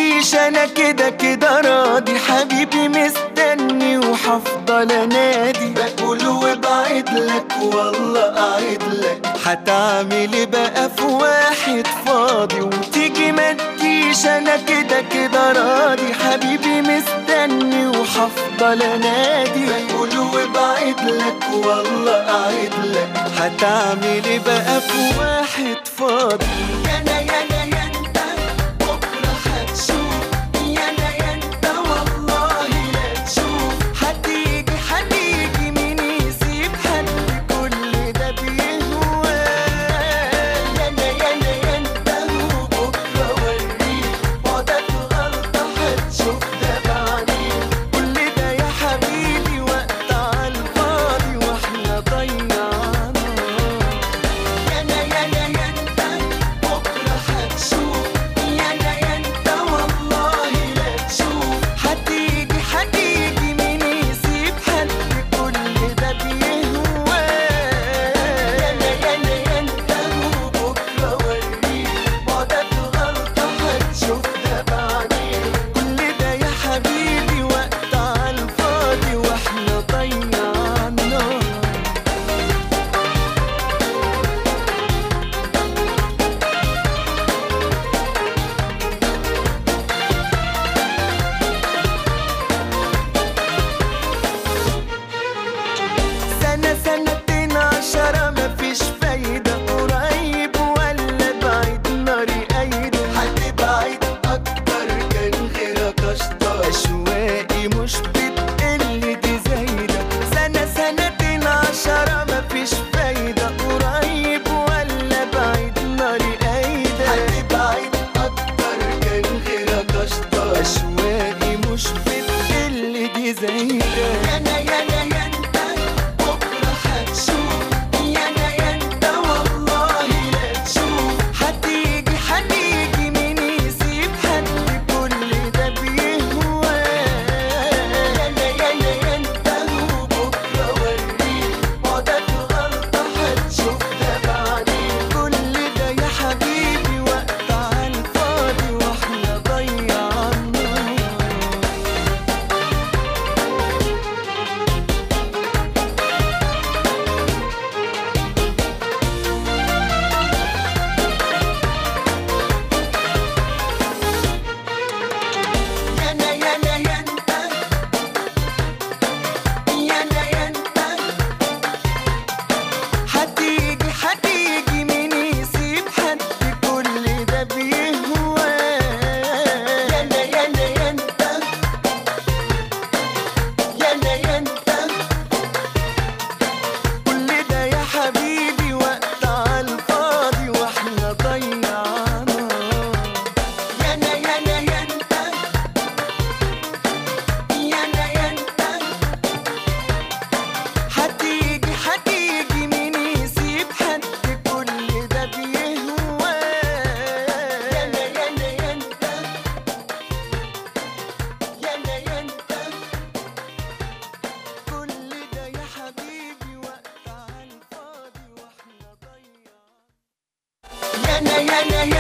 مديش انا كده كده راضي حبيبي مستني وحفضل انادي بقول وبعد لك والله اعد لك هتعمل إيه بقى في واحد فاضي وتيجي مديش انا كده كده راضي حبيبي مستني وحفضل انادي بقول وبعد لك والله اعد لك هتعمل إيه بقى في واحد فاضي يانا يانا يا انت بكره هتشوف يانا يا انت والله لا تشوف هتيجي هتيجي مين يسيب حد كل ده بيهوى يانا يانا يا انت وبكره وريك بعدك غلطه هتشوف ده بعدين كل ده يا حبيبي وقت عالفاضي واحنا ضيعنا يانا يانا يا انت بكره هتشوف يانا يا انت والله لا تشوف هتيجي هتيجي مين يسيب حد كل ده بيهوى يانا يانا يا انت وبكره وريك بعدك غلطه هتشوف ده بعدين كل ده يا حبيبي وقت عالفاضي واحنا ضيعنا سنة سنتين عشرة مفيش فايدة قريب ولا بعيد ناري قايدة هتبعد أكتر كان غيرك أشطر أشواقي مش بتقل دي زايدة سنة سنتين عشرة مفيش فايدة قريب ولا بعيد ناري قايدة هتبعد أكتر كان غيرك أشطر أشواقي مش بتقل دي زايدة يانا يانا يا انت بكرة هتشوف يانا يا انت والله لا تشوف هتيجي هتيجي مين يسيب حد كل ده بيهوى يانا يانا يا انت وبكرة وريك بعدك غلطة هتشوف ده بعدين كل ده يا حبيبي وقت عالفاضي واحنا ضيعنا يانا يانا يا انت يانا يا انت هتيجي هتيجي مين يسيب حد كل ده بيهوى يانا يانا يا انت يانا يا انت كل ده يا حبيبي وقت عالفاضي واحنا ضيعنا يانا يانا يا انت يانا يا انت هتيجي هتيجي مين يسيب حد كل ده بيهوى يانا يانا يا انت يانا يا انت كل ده يا حبيبي وقت عالفاضي واحنا ضيعنا يانا يانا